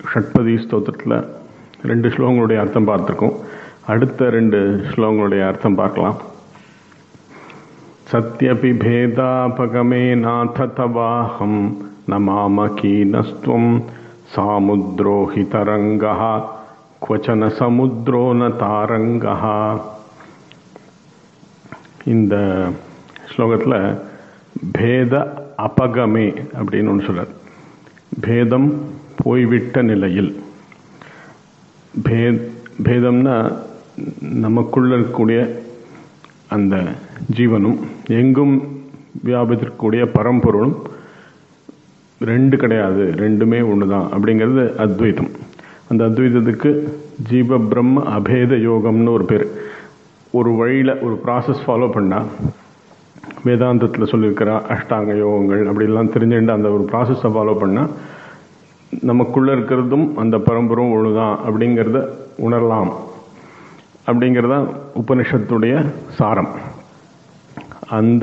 ஷட்பதி ஸ்தோத்திரத்தில் ரெண்டு ஸ்லோகங்களுடைய அர்த்தம் பார்த்துருக்கோம் அடுத்த ரெண்டு ஸ்லோகங்களுடைய அர்த்தம் பார்க்கலாம் சத்யபி பேதாபகமே நாத தவாஹம் நமாமகீனஸ்துவம் சாமுத்ரோ ஹி தரங்கः क्वचन சமுத்ரோ ந தாரங்கः இந்த ஸ்லோகத்தில் பேத அபகமே அப்படின்னு ஒன்று சொல்றார் பேதம் போய்விட்ட நிலையில் பே பேதம்னா நமக்குள்ள இருக்கக்கூடிய அந்த ஜீவனும் எங்கும் வியாபித்திருக்கக்கூடிய பரம்பொருளும் ரெண்டு கிடையாது ரெண்டுமே ஒன்று தான் அப்படிங்கிறது அத்வைதம் அந்த அத்வைதத்துக்கு ஜீவ பிரம்ம அபேத யோகம்னு ஒரு பேர் ஒரு வழியில் ஒரு ப்ராசஸ் ஃபாலோ பண்ணால் வேதாந்தத்தில் சொல்லியிருக்கிற அஷ்டாங்க யோகங்கள் அப்படிலாம் தெரிஞ்சுட்டு அந்த ஒரு ப்ராசஸை ஃபாலோ பண்ணால் நமக்குள்ளே இருக்கிறதும் அந்த பரம்பரும் ஒழுதான் அப்படிங்கிறத உணரலாம் அப்படிங்கிறத உபனிஷத்துடைய சாரம் அந்த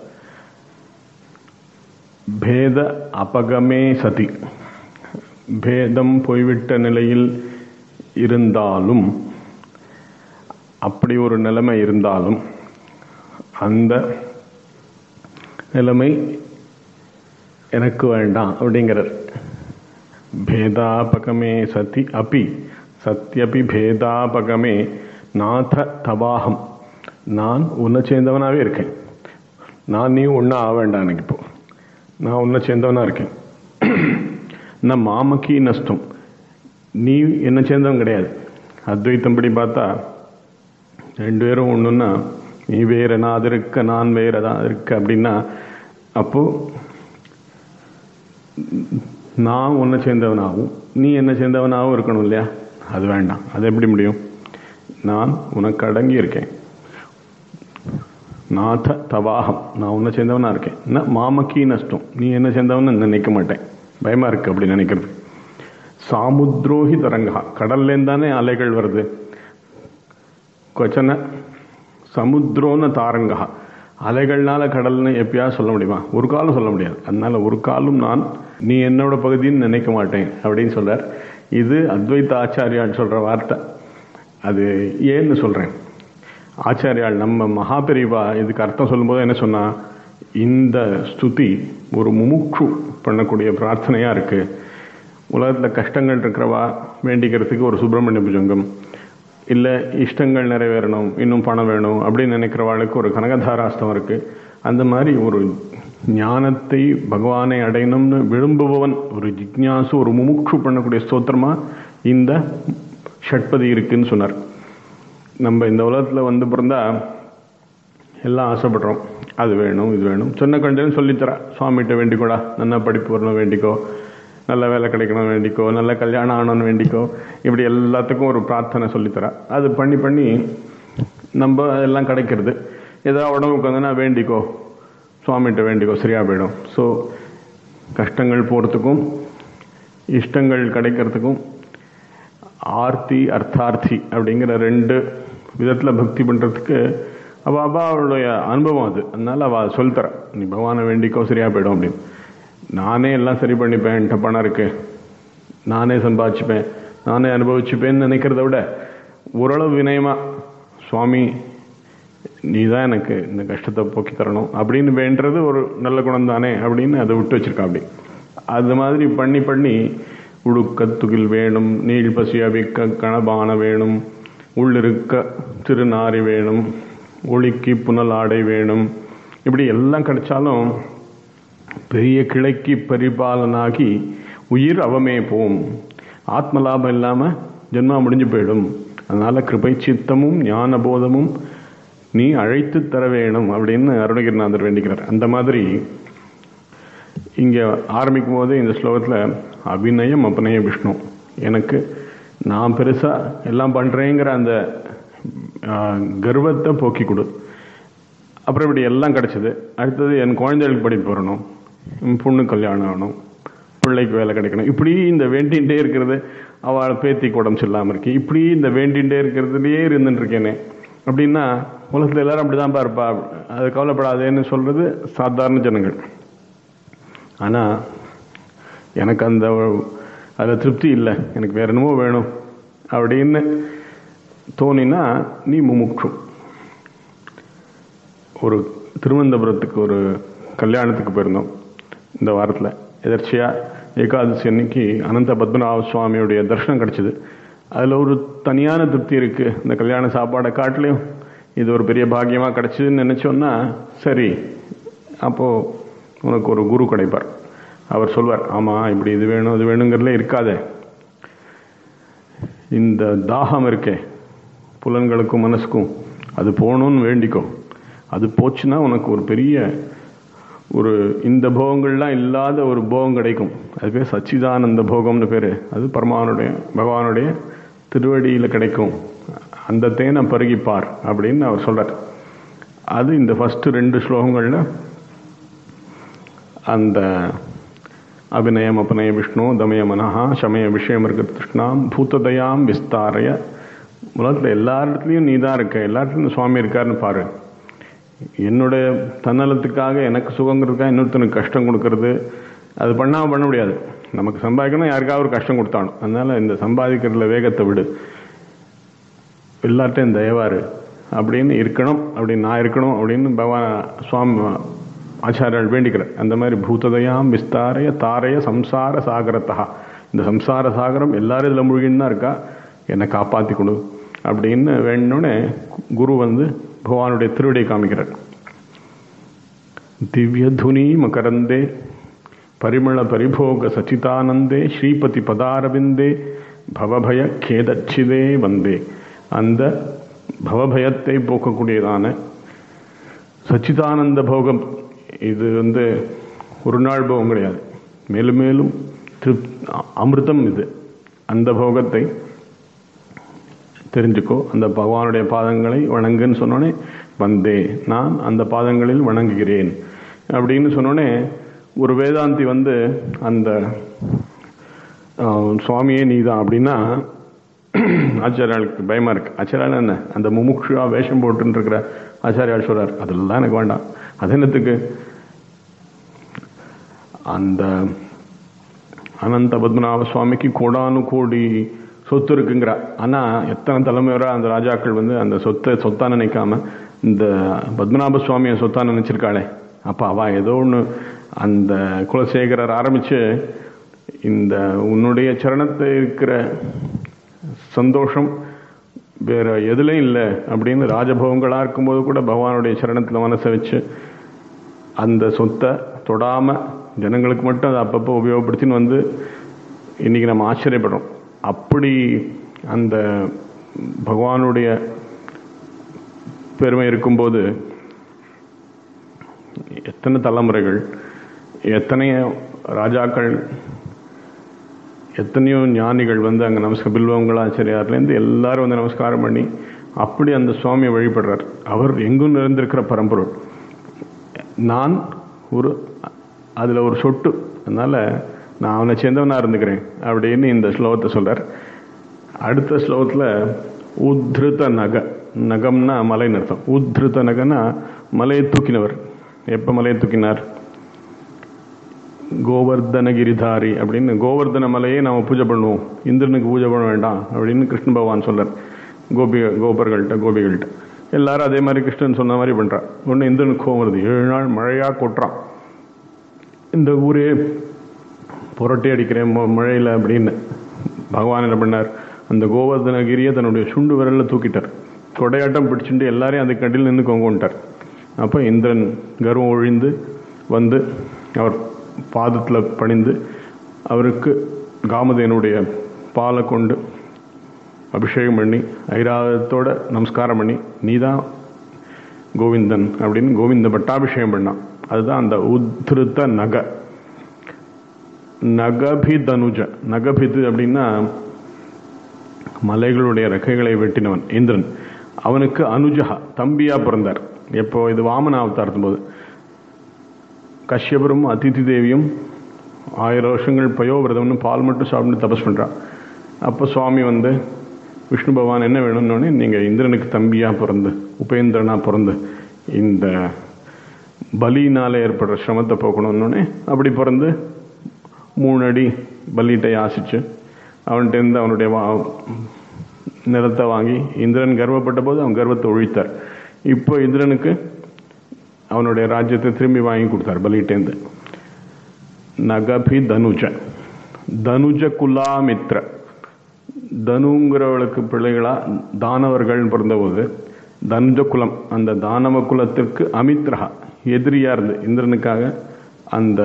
பேத அபகமே சதி பேதம் போய்விட்ட நிலையில் இருந்தாலும் அப்படி ஒரு நிலைமை இருந்தாலும் அந்த நிலைமை எனக்கு வேண்டாம் அப்படிங்கிறார் பேதாபகமே சதி அப்பி சத்யபி பேதாபகமே நாத தவாகம் நான் உன்னை சேர்ந்தவனாகவே இருக்கேன் நான் நீ ஒன்றா ஆக வேண்டாம் எனக்கு இப்போ நான் உன்னை சேர்ந்தவனாக இருக்கேன் நான் மாமக்கி நஷ்டம் நீ என்ன சேர்ந்தவன் கிடையாது அத்வைத்தம் படி பார்த்தா ரெண்டு பேரும் ஒன்றுன்னா நீ வேற நான் அது இருக்க நான் வேற தான் இருக்க அப்படின்னா அப்போ நான் உன்னை சேர்ந்தவனாகவும் நீ என்ன சேர்ந்தவனாகவும் இருக்கணும் இல்லையா அது வேண்டாம் அது எப்படி முடியும் நான் உனக்கு அடங்கி இருக்கேன் நாத தவாகம் நான் உன்னை சேர்ந்தவனா இருக்கேன் என்ன மாமக்கி நஷ்டம் நீ என்ன சேர்ந்தவன்னு நினைக்க மாட்டேன் பயமா இருக்கு அப்படி நினைக்கிறது சாமுத்ரோஹி தரங்கா கடல்லேருந்து தானே அலைகள் வருது கொச்சன சமுத்ரோன தாரங்கா அலைகள்னால கடல்னு எப்பயாவது சொல்ல முடியுமா ஒரு காலம் சொல்ல முடியாது அதனால ஒரு காலம் நான் நீ என்னோட பகுதின்னு நினைக்க மாட்டேன் அப்படின்னு சொல்றார் இது அத்வைத்த ஆச்சாரியால் சொல்ற வார்த்தை அது ஏன்னு சொல்றேன் ஆச்சாரியால் நம்ம மகாபெரிவா இதுக்கு அர்த்தம் சொல்லும்போது என்ன சொன்னா இந்த ஸ்துதி ஒரு முமுட்சு பண்ணக்கூடிய பிரார்த்தனையா இருக்கு உலகத்துல கஷ்டங்கள் இருக்கிறவா வேண்டிக்கிறதுக்கு ஒரு சுப்பிரமணிய புஜங்கம் இல்லை இஷ்டங்கள் நிறைவேறணும் இன்னும் பணம் வேணும் அப்படின்னு நினைக்கிறவாளுக்கு ஒரு கனகதாராஸ்தம் இருக்கு அந்த மாதிரி ஒரு ஞானத்தை பகவானை அடையணும்னு விரும்புபவன் ஒரு ஜிக்ஞாசு ஒரு முமுட்சு பண்ணக்கூடிய ஸ்தோத்திரமா இந்த ஷட்பதி இருக்குன்னு சொன்னார் நம்ம இந்த உலகத்தில் வந்து பிறந்தா எல்லாம் ஆசைப்படுறோம் அது வேணும் இது வேணும் சொன்ன கண்டேன்னு சொல்லித்தரா சுவாமிகிட்ட வேண்டிக்கோடா நல்லா படிப்பு வரணும் வேண்டிக்கோ நல்ல வேலை கிடைக்கணும் வேண்டிக்கோ நல்ல கல்யாணம் ஆகணும்னு வேண்டிக்கோ இப்படி எல்லாத்துக்கும் ஒரு பிரார்த்தனை சொல்லித்தரா அது பண்ணி பண்ணி நம்ம எல்லாம் கிடைக்கிறது ஏதாவது உடம்புக்கு வந்தனா வேண்டிக்கோ சுவாமிகிட்ட வேண்டிக்கோ சரியா போயிடும் ஸோ கஷ்டங்கள் போகிறதுக்கும் இஷ்டங்கள் கிடைக்கிறதுக்கும் ஆர்த்தி அர்த்தார்த்தி அப்படிங்கிற ரெண்டு விதத்தில் பக்தி பண்ணுறதுக்கு அவள் அவள் அவளுடைய அனுபவம் அது அதனால அவள் சொல்லித்தர நீ பகவானை வேண்டிக்கோ சரியா போயிடும் அப்படின்னு நானே எல்லாம் சரி பண்ணிப்பேன் என்கிட்ட பணம் இருக்கு நானே சம்பாதிச்சுப்பேன் நானே அனுபவிச்சுப்பேன்னு நினைக்கிறத விட ஓரளவு வினயமா சுவாமி நீ தான் எனக்கு இந்த கஷ்டத்தை போக்கி தரணும் அப்படின்னு வேண்டது ஒரு நல்ல குணம் தானே அப்படின்னு அதை விட்டு வச்சிருக்கா அப்படி அது மாதிரி பண்ணி பண்ணி உடுக்க துகில் வேணும் நீள் பசி அவிக்க கணபான வேணும் உள்ளிருக்க திருநாரி வேணும் ஒளிக்கு புனல் ஆடை வேணும் இப்படி எல்லாம் கிடைச்சாலும் பெரிய கிளைக்கு பரிபாலனாகி உயிர் அவமே போம் ஆத்ம லாபம் இல்லாம ஜென்மா முடிஞ்சு போயிடும் அதனால கிருபை சித்தமும் ஞான போதமும் நீ அழைத்து தர வேணும் அப்படின்னு அருணகிரிநாதர் வேண்டிக்கிறார் அந்த மாதிரி இங்க ஆரம்பிக்கும் போது இந்த ஸ்லோகத்துல அபிநயம் அபநய விஷ்ணு எனக்கு நான் பெருசா எல்லாம் பண்றேங்கிற அந்த கர்வத்தை போக்கி கொடு அப்புறம் இப்படி எல்லாம் கிடைச்சது அடுத்தது என் குழந்தைகளுக்கு படிப்பு வரணும் என் பொண்ணு கல்யாணம் ஆகணும் பிள்ளைக்கு வேலை கிடைக்கணும் இப்படி இந்த வேண்டிகிட்டே இருக்கிறது அவள் பேத்திக்கு உடம்பு சொல்லாமல் இருக்கு இப்படி இந்த வேண்டிகிட்டே இருக்கிறதுலையே இருந்துட்டு இருக்கேனே அப்படின்னா உலகத்தில் எல்லாரும் அப்படிதான் இருப்பா அது கவலைப்படாதேன்னு சொல்றது சாதாரண ஜனங்கள் ஆனால் எனக்கு அந்த அதில் திருப்தி இல்லை எனக்கு வேற என்னமோ வேணும் அப்படின்னு தோணினா நீ முமுட்சு ஒரு திருவனந்தபுரத்துக்கு ஒரு கல்யாணத்துக்கு போயிருந்தோம் இந்த வாரத்தில் எதர்ச்சியாக ஏகாதசி அன்னைக்கு அனந்த பத்மநாப சுவாமியுடைய தரிசனம் கிடச்சிது அதில் ஒரு தனியான திருப்தி இருக்குது இந்த கல்யாண சாப்பாடை காட்டிலையும் இது ஒரு பெரிய பாக்கியமாக கிடச்சிதுன்னு நினச்சோன்னா சரி அப்போது உனக்கு ஒரு குரு கிடைப்பார் அவர் சொல்வார் ஆமாம் இப்படி இது வேணும் அது வேணுங்கிறதுல இருக்காதே இந்த தாகம் இருக்கே புலன்களுக்கும் மனசுக்கும் அது போகணும்னு வேண்டிக்கோ அது போச்சுன்னா உனக்கு ஒரு பெரிய ஒரு இந்த போகங்கள்லாம் இல்லாத ஒரு போகம் கிடைக்கும் அது பேர் சச்சிதானந்த போகம்னு பேர் அது பரமானுடைய பகவானுடைய திருவடியில் கிடைக்கும் அந்த தேனை பருகிப்பார் அப்படின்னு அவர் சொல்றார் அது இந்த ஃபர்ஸ்ட் ரெண்டு ஸ்லோகங்களில் அந்த அபிநயம் அபநய விஷ்ணு தமய மனஹா சமய விஷயம் இருக்க திருஷ்ணாம் பூத்ததயாம் விஸ்தாரைய உலகத்தில் எல்லா இடத்துலையும் நீ தான் இருக்க எல்லா இடத்துலையும் சுவாமி இருக்காருன்னு பாரு என்னுடைய தன்னலத்துக்காக எனக்கு சுகங்கிறதுக்காக இன்னொருத்தனுக்கு கஷ்டம் கொடுக்கறது அது பண்ணாமல் பண்ண முடியாது நமக்கு சம்பாதிக்கணும் யாருக்காவது ஒரு கஷ்டம் கொடுத்தாலும் அதனால இந்த சம்பாதிக்கிறதுல வேகத்தை விடு எல்லார்ட்டையும் தயவாரு அப்படின்னு இருக்கணும் அப்படின்னு நான் இருக்கணும் அப்படின்னு பகவான் சுவாமி ஆச்சாரியால் வேண்டிக்கிறார் அந்த மாதிரி பூததயாம் விஸ்தாரைய தாரைய சம்சார சாகரத்தா இந்த சம்சார சாகரம் எல்லாரும் இதில் மூழ்கின்னு தான் இருக்கா என்னை காப்பாற்றி கொடு அப்படின்னு வேணுன்னே குரு வந்து பகவானுடைய திருவடியை காமிக்கிறார் திவ்யதுனி மகரந்தே பரிமள பரிபோக சச்சிதானந்தே ஸ்ரீபதி பதாரவிந்தே பவபய கேதச்சிதே வந்தே அந்த பவபயத்தை போக்கக்கூடியதான சச்சிதானந்த போகம் இது வந்து ஒரு நாள் போகம் கிடையாது மேலும் மேலும் திருப் அமிர்தம் இது அந்த போகத்தை தெரிஞ்சுக்கோ அந்த பகவானுடைய பாதங்களை வணங்குன்னு சொன்னோடனே வந்தே நான் அந்த பாதங்களில் வணங்குகிறேன் அப்படின்னு சொன்னோடனே ஒரு வேதாந்தி வந்து அந்த சுவாமியே நீதான் அப்படின்னா ஆச்சாரியாளுக்கு பயமா இருக்கு ஆச்சாரியால் என்ன அந்த முமுக்ஷுவா வேஷம் போட்டுன்னு இருக்கிற ஆச்சாரியால் சொல்றார் அதெல்லாம் எனக்கு வேண்டாம் அது என்னத்துக்கு அந்த அனந்த பத்மநாப சுவாமிக்கு கோடானு கோடி சொத்து இருக்குங்கிற ஆனா எத்தனை தலைமுறை அந்த ராஜாக்கள் வந்து அந்த சொத்தை சொத்தா நினைக்காம இந்த பத்மநாப சுவாமியை சொத்தா நினைச்சிருக்காளே அப்ப அவ ஏதோ ஒன்று அந்த குலசேகரர் ஆரம்பிச்சு இந்த உன்னுடைய சரணத்தை இருக்கிற சந்தோஷம் வேற எதுலையும் இல்லை அப்படின்னு ராஜபவங்களா இருக்கும்போது கூட பகவானுடைய சரணத்துல மனசை வச்சு அந்த சொத்தை தொடாம ஜனங்களுக்கு மட்டும் அதை அப்பப்போ உபயோகப்படுத்தின்னு வந்து இன்னைக்கு நம்ம ஆச்சரியப்படுறோம் அப்படி அந்த பகவானுடைய பெருமை இருக்கும்போது எத்தனை தலைமுறைகள் எத்தனையோ ராஜாக்கள் எத்தனையோ ஞானிகள் வந்து அங்கே நமஸ்க பில்வங்களாச்சாரியார்லேருந்து எல்லாரும் வந்து நமஸ்காரம் பண்ணி அப்படி அந்த சுவாமியை வழிபடுறார் அவர் எங்கும் நிறைந்திருக்கிற பரம்பொருள் நான் ஒரு அதில் ஒரு சொட்டு அதனால் நான் அவனை சேர்ந்தவனாக இருந்துக்கிறேன் அப்படின்னு இந்த ஸ்லோகத்தை சொல்கிறார் அடுத்த ஸ்லோகத்தில் உத்ருத நக நகம்னா மலைன்னு அர்த்தம் உத்ருத நகனா மலையை தூக்கினவர் எப்போ மலையை தூக்கினார் கோவர்தன கிரிதாரி அப்படின்னு கோவர்தன மலையை நாம் பூஜை பண்ணுவோம் இந்திரனுக்கு பூஜை பண்ண வேண்டாம் அப்படின்னு கிருஷ்ண பகவான் சொல்றார் கோபி கோபர்கள்ட்ட கோபிகள்கிட்ட எல்லாரும் அதே மாதிரி கிருஷ்ணன் சொன்ன மாதிரி பண்றா ஒன்று இந்திரனுக்கு கோவம் வருது ஏழு நாள் மழையா கொட்டுறான் இந்த ஊரே புரட்டி அடிக்கிறேன் மழையில் அப்படின்னு பகவான் என்ன பண்ணார் அந்த கோவர்தனகிரியை தன்னுடைய சுண்டு விரலில் தூக்கிட்டார் கொடையாட்டம் பிடிச்சிட்டு எல்லாரையும் அந்த கண்டில் நின்று கொண்டுட்டார் அப்போ இந்திரன் கர்வம் ஒழிந்து வந்து அவர் பாதத்தில் பணிந்து அவருக்கு காமதேனுடைய பாலை கொண்டு அபிஷேகம் பண்ணி ஐராவதத்தோட நமஸ்காரம் பண்ணி நீதான் கோவிந்தன் அப்படின்னு கோவிந்த பட்டாபிஷேகம் பண்ணான் அதுதான் அந்த உத்ருத்த நக நகபிதனுஜ நகபிது அப்படின்னா மலைகளுடைய ரெக்கைகளை வெட்டினவன் இந்திரன் அவனுக்கு அனுஜகா தம்பியா பிறந்தார் எப்போ இது வாமன அவதாரத்தும் போது கஷ்யபரும் அதிதி தேவியும் ஆயிரம் வருஷங்கள் பயோவிரதம்னு பால் மட்டும் சாப்பிட்டு தபஸ் பண்ணுறான் அப்போ சுவாமி வந்து விஷ்ணு பகவான் என்ன வேணும்னு நீங்கள் இந்திரனுக்கு தம்பியாக பிறந்து உபேந்திரனா பிறந்து இந்த பலியினால ஏற்படுற சிரமத்தை போக்கணும்னு அப்படி பிறந்து மூணு அடி பலிட்டை யாசிச்சு அவன்கிட்டருந்து அவனுடைய வா- நிலத்தை வாங்கி இந்திரன் கர்வப்பட்ட போது அவன் கர்வத்தை ஒழித்தார் இப்போ இந்திரனுக்கு அவனுடைய ராஜ்யத்தை திரும்பி வாங்கி கொடுத்தார் பலிட்டேந்து நகபி தனுஜ தனுஜ குலாமித்ர தனுங்கிறவளுக்கு பிள்ளைகளா தானவர்கள் பிறந்தபோது தனுஜ குலம் அந்த தானவ குலத்திற்கு அமித்ரஹா எதிரியா இருந்து இந்திரனுக்காக அந்த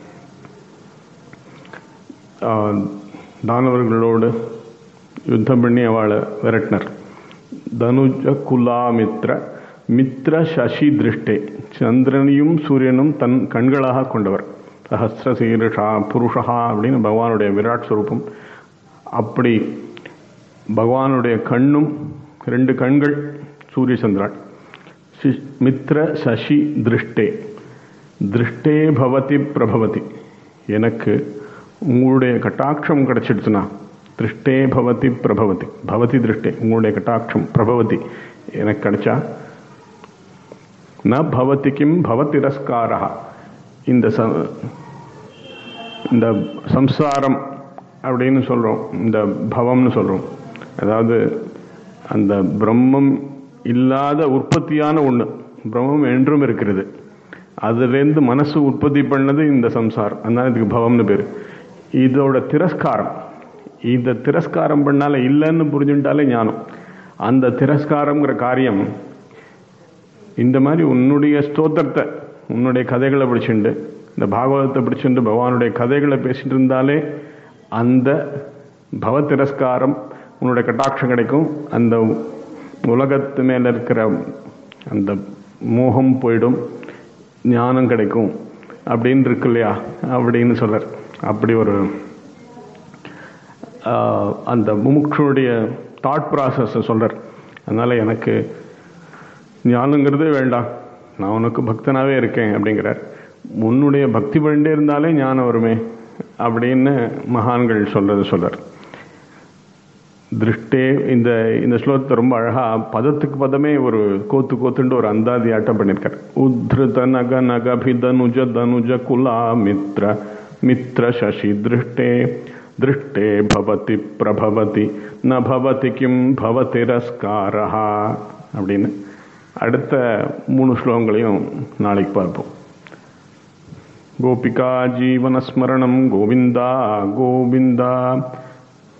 ஆ, தானவர்களோடு யுத்தம் பண்ணி அவளை விரட்டினர் தனுஜ குலாமித்ர மித்ர சசி திருஷ்டே சந்திரனையும் சூரியனும் தன் கண்களாக கொண்டவர் சஹசிர சீருஷா புருஷா அப்படின்னு பகவானுடைய விராட் ஸ்வரூபம் அப்படி பகவானுடைய கண்ணும் ரெண்டு கண்கள் சூரிய சந்திரன் சி- மித்ர சசி திருஷ்டே திருஷ்டே பவதி பிரபவதி எனக்கு உங்களுடைய கட்டாட்சம் கிடைச்சிடுச்சுன்னா திருஷ்டே பவதி பிரபவதி பவதி திருஷ்டே உங்களுடைய கட்டாட்சம் பிரபவதி எனக்கு கிடைச்சா ந பவதி கிம் பவதிரஸ்காரா இந்த ச இந்த சம்சாரம் அப்படின்னு சொல்கிறோம் இந்த பவம்னு சொல்கிறோம் அதாவது அந்த பிரம்மம் இல்லாத உற்பத்தியான ஒன்று பிரம்மம் என்றும் இருக்கிறது அதுலேருந்து மனசு உற்பத்தி பண்ணது இந்த சம்சாரம் அதனால இதுக்கு பவம்னு பேர் இதோட திரஸ்காரம் இந்த திரஸ்காரம் பண்ணால இல்லைன்னு புரிஞ்சுட்டாலே ஞானம் அந்த திரஸ்காரம்ங்கிற காரியம் இந்த மாதிரி உன்னுடைய ஸ்தோத்திரத்தை உன்னுடைய கதைகளை பிடிச்சிண்டு இந்த பாகவதத்தை பிடிச்சிண்டு பகவானுடைய கதைகளை பேசிட்டு இருந்தாலே அந்த பவ திரஸ்காரம் உன்னுடைய கட்டாட்சம் கிடைக்கும் அந்த உலகத்து மேல இருக்கிற அந்த மோகம் போயிடும் ஞானம் கிடைக்கும் அப்படின்னு இருக்கு இல்லையா அப்படின்னு சொல்றார் அப்படி ஒரு ஆஹ், அந்த முமுட்சுடைய தாட் ப்ராசஸ் சொல்றார் அதனால எனக்கு ஞானங்கிறதே வேண்டாம் நான் உனக்கு பக்தனாவே இருக்கேன் அப்படிங்கிறார் உன்னுடைய பக்தி பண்ணிட்டே இருந்தாலே ஞானம் வருமே அப்படின்னு மகான்கள் சொல்றது சொல்றார் திருஷ்டே இந்த இந்த ஸ்லோகத்தை ரொம்ப அழகா பதத்துக்கு பதமே ஒரு கோத்து கோத்துண்டு ஒரு அந்தாதி ஆட்டம் பண்ணியிருக்கார் உத்ருத நக நகபி தனுஜ தனுஜ குலா மித்ர மித்ர சசி திருஷ்டே திருஷ்டே பவதி பிரபவதி ந பவதி கிம் பவதிரஸ்காரஹா அப்படின்னு அடுத்த மூணு ஸ்லோகங்களையும் நாளைக்கு பார்ப்போம் கோபிகா ஜீவனஸ்மரணம் கோவிந்தா கோவிந்தா